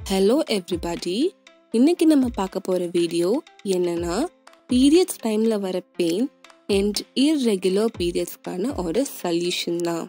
hello everybody இன்னைக்கு நம்ம பார்க்க போகிற வீடியோ என்னன்னா பீரியட்ஸ் டைமில் வர பெயின் அண்ட் இர்ரெகுலர் பீரியட்ஸ்க்கான ஒரு சொல்யூஷன் தான்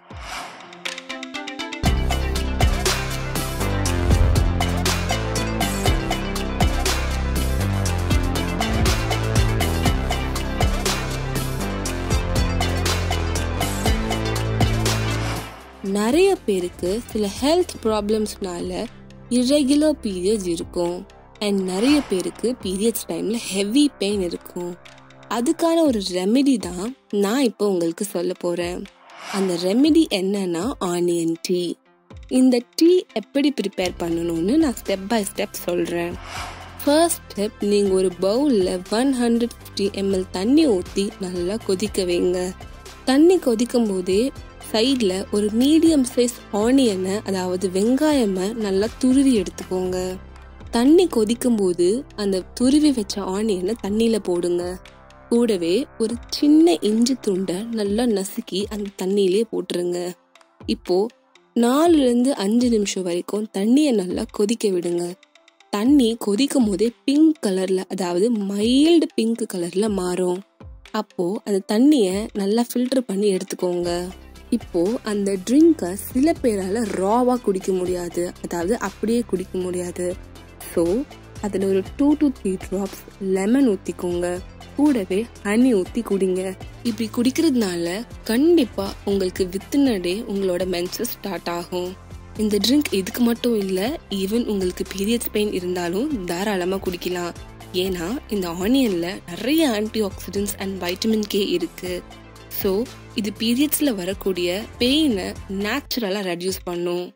நிறைய பேருக்கு சில ஹெல்த் ப்ராப்ளம்ஸ்னால இரெகுலர் பீரியட்ஸ் இருக்கும் அண்ட் நிறைய பேருக்கு பீரியட்ஸ் டைம்ல ஹெவி பெயின் இருக்கும் அதுக்கான ஒரு ரெமெடி தான் நான் இப்போ உங்களுக்கு சொல்ல போறேன் அந்த ரெமெடி என்னன்னா ஆனியன் டீ இந்த டீ எப்படி ப்ரிப்பேர் பண்ணணும்னு நான் ஸ்டெப் பை ஸ்டெப் சொல்றேன் ஃபர்ஸ்ட் ஸ்டெப் நீங்கள் ஒரு பவுலில் ஒன் ஹண்ட்ரட் ஃபிஃப்டி எம்எல் தண்ணி ஊற்றி நல்லா கொதிக்க வைங்க தண்ணி கொதிக்கும் போதே சைடில் ஒரு மீடியம் சைஸ் ஆனியனை அதாவது வெங்காயமை நல்லா துருவி எடுத்துக்கோங்க தண்ணி கொதிக்கும் போது அந்த துருவி வச்ச ஆனியனை தண்ணியில் போடுங்க கூடவே ஒரு சின்ன இஞ்சி துண்டை நல்லா நசுக்கி அந்த தண்ணியிலே போட்டுருங்க இப்போ நாலுலேருந்து அஞ்சு நிமிஷம் வரைக்கும் தண்ணியை நல்லா கொதிக்க விடுங்க தண்ணி கொதிக்கும் போதே பிங்க் கலர்ல அதாவது மைல்டு பிங்க் கலர்ல மாறும் அப்போ அந்த தண்ணியை நல்லா ஃபில்டர் பண்ணி எடுத்துக்கோங்க இப்போ அந்த ட்ரிங்கை சில பேரால ராவா குடிக்க முடியாது அதாவது அப்படியே குடிக்க முடியாது ஸோ அதில் ஒரு two to three drops lemon ஊற்றிக்கோங்க கூடவே ஹனி ஊற்றி குடிங்க இப்படி குடிக்கிறதுனால கண்டிப்பாக உங்களுக்கு வித்தின் டே உங்களோட மென்சஸ் ஸ்டார்ட் ஆகும் இந்த ட்ரிங்க் இதுக்கு மட்டும் இல்லை ஈவன் உங்களுக்கு பீரியட்ஸ் பெயின் இருந்தாலும் தாராளமாக குடிக்கலாம் ஏன்னா இந்த ஆனியனில் நிறைய antioxidants and vitamin K இருக்குது ஸோ இது பீரியட்ஸில் வரக்கூடிய பெயினை நேச்சுரலாக ரெடியூஸ் பண்ணும்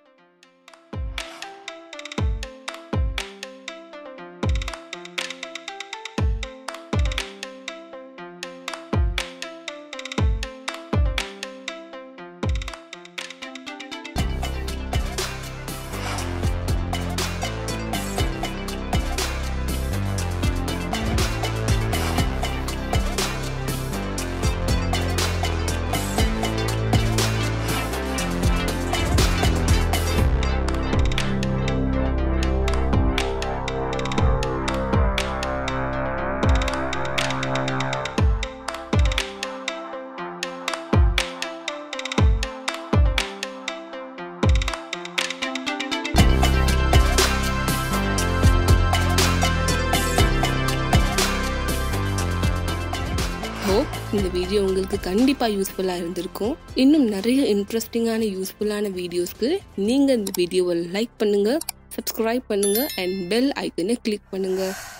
ஹோப் இந்த வீடியோ உங்களுக்கு கண்டிப்பாக யூஸ்ஃபுல்லாக இருந்திருக்கும் இன்னும் நிறைய இன்ட்ரெஸ்டிங்கான யூஸ்ஃபுல்லான வீடியோஸ்க்கு நீங்கள் இந்த வீடியோவை லைக் பண்ணுங்கள் சப்ஸ்கிரைப் பண்ணுங்கள் அண்ட் பெல் ஐக்கனை கிளிக் பண்ணுங்கள்